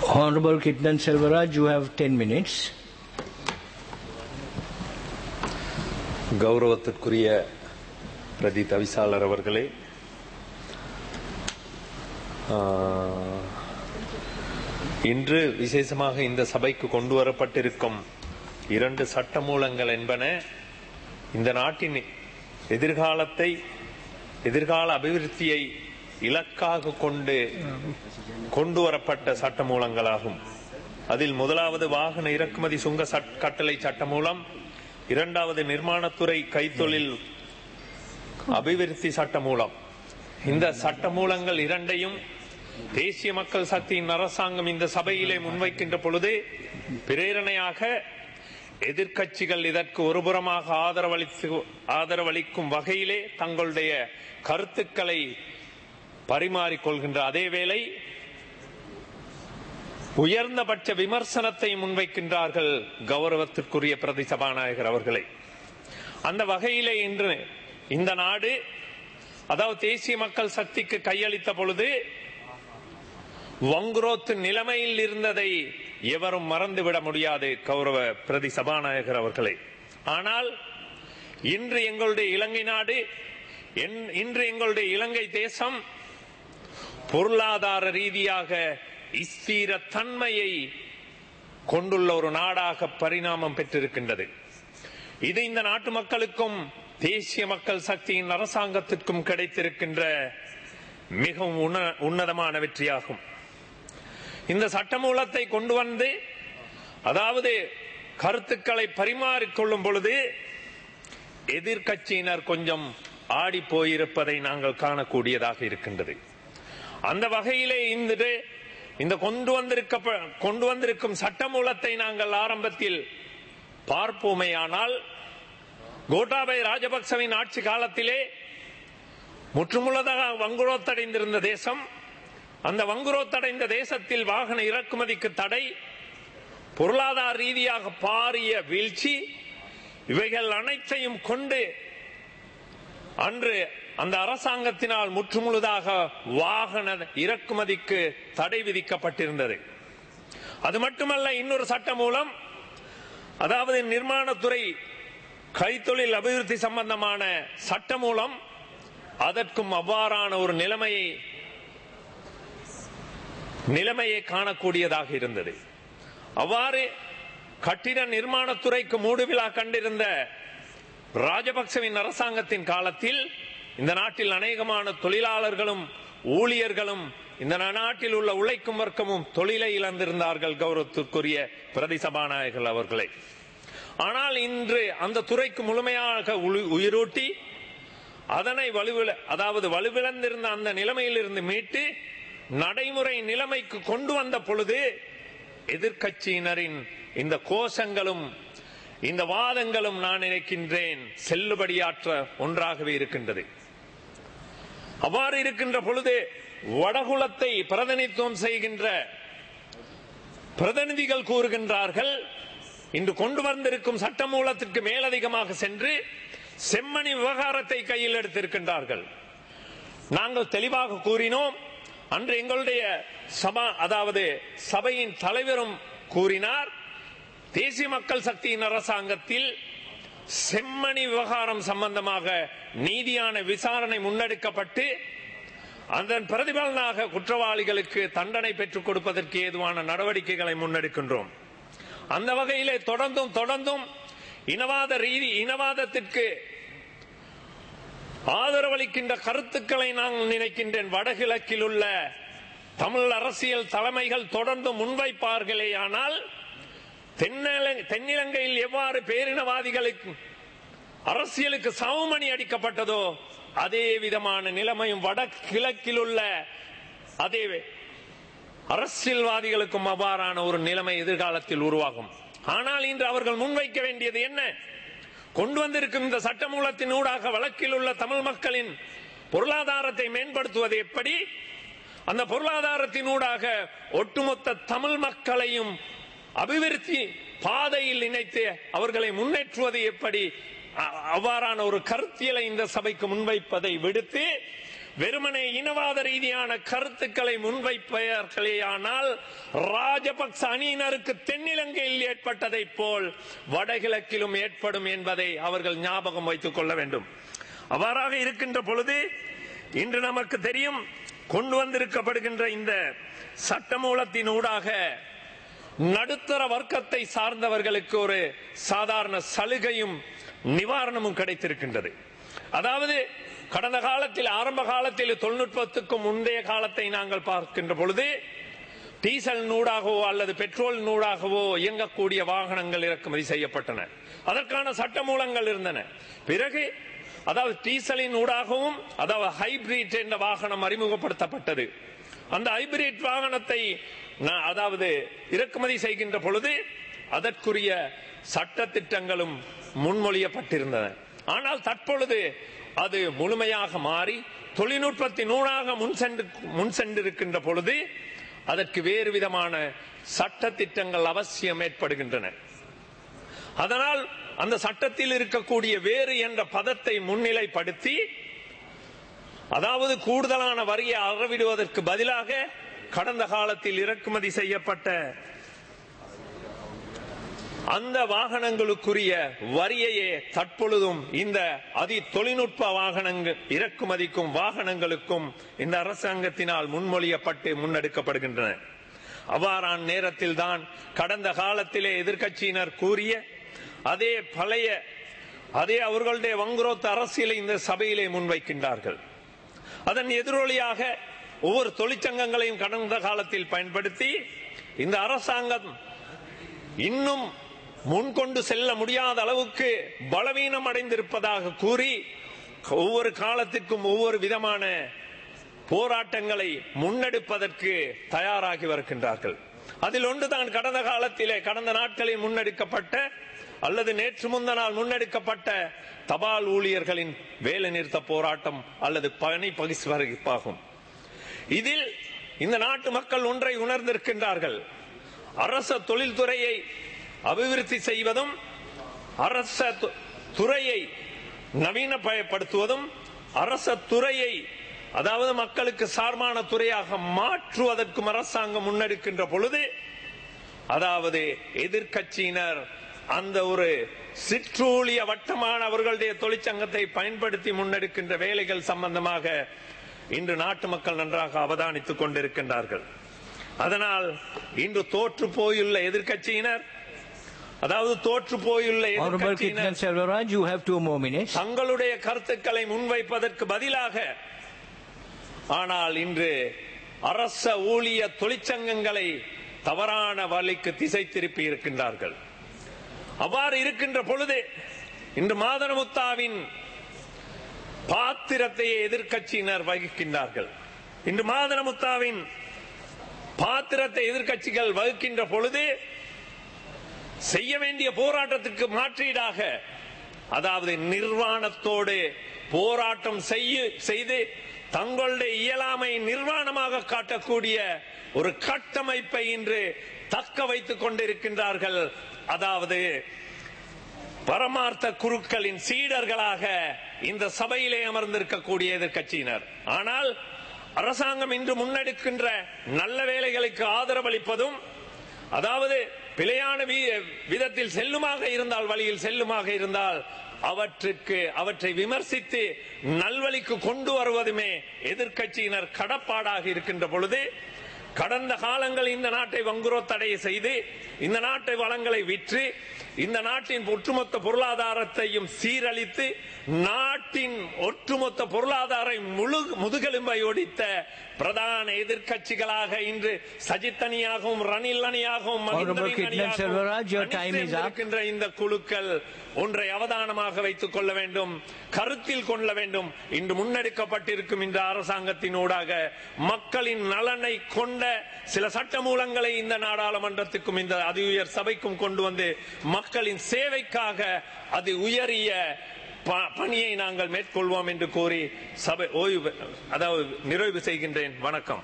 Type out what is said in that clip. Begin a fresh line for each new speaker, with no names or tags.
Honorable Kitnan Selvaraj, you have 10 minutes.
கௌரவத்திற்குரிய பிரதி தவிசாளர் அவர்களே ஆஹ், இன்று விசேஷமாக இந்த சபைக்கு கொண்டு வரப்பட்டிருக்கும் இரண்டு சட்டமூலங்கள் என்பன இந்த நாட்டின் எதிர்காலத்தை எதிர்கால அபிவிருத்தியை இலக்காக கொண்டு கொண்டு வரப்பட்ட சட்டமூலங்களாகும் அதில் முதலாவது வாகன இறக்குமதி சுங்க சட்- கட்டளை சட்டமூலம் இரண்டாவது நிர்மாணத்துறை கைத்தொழில் அபிவிருத்தி சட்டமூலம் இந்த சட்டமூலங்கள் இரண்டையும் தேசிய மக்கள் சக்தியின் அரசாங்கம் இந்த சபையிலே முன்வைக்கின்ற பொழுது பிரேரணையாக எதிர்க்கட்சிகள் இதற்கு ஒருபுறமாக ஆதரவளித்து ஆதரவளிக்கும் வகையிலே தங்களுடைய கருத்துக்களை பரிமாறிக்கொள்கின்ற அதேவேளை உயர்ந்தபட்ச விமர்சனத்தை முன்வைக்கின்றார்கள் கௌரவத்திற்குரிய பிரதி சபாநாயகர் அவர்களை அந்த வகையிலே இன்று இந்த நாடு அதாவது தேசிய மக்கள் சக்திக்கு கையளித்த பொழுது வங்குரோத்து நிலைமையில் இருந்ததை எவரும் மறந்துவிட முடியாது கௌரவ பிரதி சபாநாயகர் அவர்களே ஆனால் இன்று எங்களுடைய இலங்கை நாடு என்- இன்று எங்களுடைய இலங்கை தேசம் பொருளாதார ரீதியாக ஸ்திர தன்மையை கொண்டுள்ள ஒரு நாடாக பரிணாமம் பெற்றிருக்கின்றது இது இந்த நாட்டு மக்களுக்கும் தேசிய மக்கள் சக்தியின் அரசாங்கத்திற்கும் கிடைத்திருக்கின்ற மிகவும் உன்ன- உன்னதமான வெற்றியாகும் இந்த சட்டமூலத்தை கொண்டு வந்து அதாவது கருத்துக்களை பரிமாறிக்கொள்ளும் பொழுது எதிர்க்கட்சியினர் கொஞ்சம் ஆடி போயிருப்பதை நாங்கள் காணக்கூடியதாக இருக்கின்றது அந்த வகையிலே இந்த இந்த கொண்டு வந்திருக்க கொண்டு வந்திருக்கும் சட்டமூலத்தை நாங்கள் ஆரம்பத்தில் பார்ப்போமேயானால் கோட்டாபய ராஜபக்சவின் ஆட்சி காலத்திலே முற்றுமுள்ளதாக வங்குரோத்தடைந்திருந்த தேசம் அந்த வங்குரோத்தடைந்த தேசத்தில் வாகன இறக்குமதிக்கு தடை பொருளாதார ரீதியாக பாரிய வீழ்ச்சி இவைகள் அனைத்தையும் கொண்டு அன்று அந்த அரசாங்கத்தினால் முற்றுமுழுதாக வாகன இறக்குமதிக்கு தடை விதிக்கப்பட்டிருந்தது அது மட்டுமல்ல இன்னொரு சட்டம் மூலம் அதாவது நிர்மாணத்துறை கைத்தொழில் அபிவிருத்தி சம்பந்தமான சட்டம் மூலம் அதற்கும் அவ்வாறான ஒரு நிலைமையை நிலைமையை காணக்கூடியதாக இருந்தது அவ்வாறு கட்டிட நிர்மாணத்துறைக்கு மூடு விழா கண்டிருந்த ராஜபக்சவின் அரசாங்கத்தின் காலத்தில் இந்த நாட்டில் அநேகமான தொழிலாளர்களும் ஊழியர்களும் இந்த நாட்டில் உள்ள உழைக்கும் வர்க்கமும் தொழிலை இழந்திருந்தார்கள் கௌரவத்திற்குரிய பிரதி சபாநாயகர் அவர்களை ஆனால் இன்று அந்த துறைக்கு முழுமையாக உளி- உயிரூட்டி அதனை வலுவில அதாவது வலுவிழந்திருந்த அந்த நிலைமையிலிருந்து மீட்டு நடைமுறை நிலைமைக்கு கொண்டு வந்த பொழுது எதிர்க்கட்சியினரின் இந்த கோஷங்களும் இந்த வாதங்களும் நான் நினைக்கின்றேன் செல்லுபடியாற்ற ஒன்றாகவே இருக்கின்றது அவ்வாறு இருக்கின்ற பொழுது வடகுலத்தை பிரதிநிதித்துவம் செய்கின்ற பிரதிநிதிகள் கூறுகின்றார்கள் இன்று கொண்டு வந்திருக்கும் சட்டமூலத்திற்கு மேலதிகமாக சென்று செம்மணி விவகாரத்தை கையில் எடுத்திருக்கின்றார்கள் நாங்கள் தெளிவாக கூறினோம் அன்று எங்களுடைய சபா அதாவது சபையின் தலைவரும் கூறினார் தேசிய மக்கள் சக்தியின் அரசாங்கத்தில் செம்மணி விவகாரம் சம்பந்தமாக நீதியான விசாரணை முன்னெடுக்கப்பட்டு அதன் பிரதிபலனாக குற்றவாளிகளுக்கு தண்டனை பெற்றுக் கொடுப்பதற்கு ஏதுவான நடவடிக்கைகளை முன்னெடுக்கின்றோம் அந்த வகையிலே தொடர்ந்தும் தொடர்ந்தும் இனவாத ரீதி இனவாதத்திற்கு ஆதரவளிக்கின்ற கருத்துக்களை நான் நினைக்கின்றேன் வடகிழக்கில் உள்ள தமிழ் அரசியல் தலைமைகள் தொடர்ந்து முன்வைப்பார்களேயானால் தென்னில- தென்னிலங்கையில் எவ்வாறு பேரினவாதிகளுக்கு அரசியலுக்கு சமமணி அடிக்கப்பட்டதோ அதே விதமான நிலைமையும் வடகிழக்கில் உள்ள அதே அரசியல்வாதிகளுக்கும் அவ்வாறான ஒரு நிலைமை எதிர்காலத்தில் உருவாகும் ஆனால் இன்று அவர்கள் முன்வைக்க வேண்டியது என்ன கொண்டு வந்திருக்கும் இந்த சட்டமூலத்தின் ஊடாக வழக்கில் உள்ள தமிழ் மக்களின் பொருளாதாரத்தை மேம்படுத்துவது எப்படி அந்த பொருளாதாரத்தின் ஊடாக ஒட்டுமொத்த தமிழ் மக்களையும் அபிவிருத்தி பாதையில் இணைத்து அவர்களை முன்னேற்றுவது எப்படி அ- அவ்வாறான ஒரு கருத்தியலை இந்த சபைக்கு முன்வைப்பதை விடுத்து வெறுமனே இனவாத ரீதியான கருத்துக்களை முன்வைப்பார்களேயானால் ராஜபக்ச அணியினருக்கு தென்னிலங்கையில் ஏற்பட்டதை போல் வடகிழக்கிலும் ஏற்படும் என்பதை அவர்கள் ஞாபகம் வைத்துக் கொள்ள வேண்டும் அவ்வாறாக இருக்கின்ற பொழுது இன்று நமக்கு தெரியும் கொண்டு வந்திருக்கப்படுகின்ற இந்த சட்டமூலத்தின் ஊடாக நடுத்தர வர்க்கத்தை சார்ந்தவர்களுக்கு ஒரு சாதாரண சலுகையும் நிவாரணமும் கிடைத்திருக்கின்றது அதாவது கடந்த காலத்தில் ஆரம்ப காலத்தில் தொழில்நுட்பத்துக்கும் முந்தைய காலத்தை நாங்கள் பார்க்கின்ற பொழுது டீசல் நூடாகவோ அல்லது பெட்ரோல் நூடாகவோ இயங்கக்கூடிய வாகனங்கள் இறக்குமதி செய்யப்பட்டன அதற்கான சட்டமூலங்கள் இருந்தன பிறகு அதாவது டீசலின் ஊடாகவும் அதாவது ஹைபிரிட் என்ற வாகனம் அறிமுகப்படுத்தப்பட்டது அந்த ஹைபிரிட் வாகனத்தை நா- அதாவது இறக்குமதி செய்கின்ற பொழுது அதற்குரிய சட்ட திட்டங்களும் முன்மொழியப்பட்டிருந்தன ஆனால் தற்பொழுது அது முழுமையாக மாறி தொழில்நுட்பத்தின் ஊடாக முன் சென்று முன் சென்றிருக்கின்ற பொழுது அதற்கு வேறு விதமான சட்ட திட்டங்கள் அவசியம் ஏற்படுகின்றன அதனால் அந்த சட்டத்தில் இருக்கக்கூடிய வேறு என்ற பதத்தை முன்னிலைப்படுத்தி அதாவது கூடுதலான வரியை அறவிடுவதற்கு பதிலாக கடந்த காலத்தில் இறக்குமதி செய்யப்பட்ட அந்த வாகனங்களுக்குரிய வரியையே தற்பொழுதும் இந்த அதி தொழில்நுட்ப வாகனங்கள் இறக்குமதிக்கும் வாகனங்களுக்கும் இந்த அரசாங்கத்தினால் முன்மொழியப்பட்டு முன்னெடுக்கப்படுகின்றன அவ்வாறான நேரத்தில் தான் கடந்த காலத்திலே எதிர்க்கட்சியினர் கூறிய அதே பழைய அதே அவர்களுடைய வங்குரோத்த அரசியலை இந்த சபையிலே முன்வைக்கின்றார்கள் அதன் எதிரொலியாக ஒவ்வொரு தொழிற்சங்கங்களையும் கடந்த காலத்தில் பயன்படுத்தி இந்த அரசாங்கம் இன்னும் முன்கொண்டு செல்ல முடியாத அளவுக்கு பலவீனம் அடைந்திருப்பதாக கூறி ஒவ்வொரு காலத்திற்கும் ஒவ்வொரு விதமான போராட்டங்களை முன்னெடுப்பதற்கு தயாராகி வருகின்றார்கள் அதில் ஒன்றுதான் கடந்த காலத்திலே கடந்த நாட்களில் முன்னெடுக்கப்பட்ட அல்லது நேற்று முந்த நாள் முன்னெடுக்கப்பட்ட தபால் ஊழியர்களின் வேலை நிறுத்த போராட்டம் அல்லது பணி பகிர்வாகும் இதில் இந்த நாட்டு மக்கள் ஒன்றை உணர்ந்திருக்கின்றார்கள் அரச தொழில்துறையை அபிவிருத்தி செய்வதும் அரச து- துறையை நவீனப்படுத்துவதும் அரச துறையை அதாவது மக்களுக்கு சார்பான துறையாக மாற்றுவதற்கும் அரசாங்கம் முன்னெடுக்கின்ற பொழுது அதாவது எதிர்க்கட்சியினர் அந்த ஒரு சிற்றூழிய வட்டமான அவர்களுடைய தொழிற்சங்கத்தை பயன்படுத்தி முன்னெடுக்கின்ற வேலைகள் சம்பந்தமாக இன்று நாட்டு மக்கள் நன்றாக அவதானித்துக் கொண்டிருக்கின்றார்கள் அதனால் இன்று தோற்று போயுள்ள எதிர்க்கட்சியினர் அதாவது தோற்று போயுள்ள
Honorable
எதிர்க்கட்சியினர்
Kirtan Selvaraj, you have two more minutes.
தங்களுடைய கருத்துக்களை முன்வைப்பதற்கு பதிலாக ஆனால் இன்று அரச ஊழிய தொழிற்சங்கங்களை தவறான வழிக்கு திசை திருப்பி இருக்கின்றார்கள் அவ்வாறு இருக்கின்ற பொழுது இன்று மாதனமுத்தாவின் பாத்திரத்தையே எதிர்க்கட்சியினர் வகிக்கின்றார்கள் இன்று மாதனமுத்தாவின் பாத்திரத்தை எதிர்க்கட்சிகள் வகுக்கின்ற பொழுது செய்ய வேண்டிய போராட்டத்துக்கு மாற்றீடாக அதாவது நிர்வாணத்தோடு போராட்டம் செய்ய செய்து தங்களுடைய இயலாமை நிர்வாணமாக காட்டக்கூடிய ஒரு கட்டமைப்பை இன்று தக்க வைத்துக் கொண்டிருக்கின்றார்கள் அதாவது பரமார்த்த குருக்களின் சீடர்களாக இந்த சபையிலே அமர்ந்திருக்கக்கூடிய எதிர்க்கட்சியினர் ஆனால் அரசாங்கம் இன்று முன்னெடுக்கின்ற நல்ல வேலைகளுக்கு ஆதரவளிப்பதும் அதாவது பிழையான வி- விதத்தில் செல்லுமாக இருந்தால் வழியில் செல்லுமாக இருந்தால் அவற்றுக்கு அவற்றை விமர்சித்து நல்வழிக்கு கொண்டு வருவதுமே எதிர்க்கட்சியினர் கடப்பாடாக இருக்கின்ற பொழுது கடந்த காலங்கள் இந்த நாட்டை வங்குரோத்தடைய செய்து இந்த நாட்டை வளங்களை விற்று இந்த நாட்டின் ஒட்டுமொத்த பொருளாதாரத்தையும் சீரழித்து நாட்டின் ஒட்டுமொத்த பொருளாதார முழு முதுகெலும்பை ஒடித்த பிரதான எதிர்க்கட்சிகளாக இன்று Sajith அணியாகவும் Ranil அணியாகவும் Mahinda
Honorable Kirtan
அணியாகவும்
Selvaraj, your
அணி
time is up.
சேர்ந்திருக்கின்ற இந்த குழுக்கள் ஒன்றை அவதானமாக வைத்துக் கொள்ள வேண்டும் கருத்தில் கொள்ள வேண்டும் இன்று முன்னெடுக்கப்பட்டிருக்கும் இந்த அரசாங்கத்தினூடாக மக்களின் நலனை கொண்ட சில சட்டமூலங்களை இந்த நாடாளுமன்றத்துக்கும் இந்த அதி உயர் சபைக்கும் கொண்டு வந்து மக்களின் சேவைக்காக அது உயரிய ப- பணியை நாங்கள் மேற்கொள்வோம் என்று கூறி சபை ஓய்வு அதாவது நிறைவு செய்கின்றேன் வணக்கம்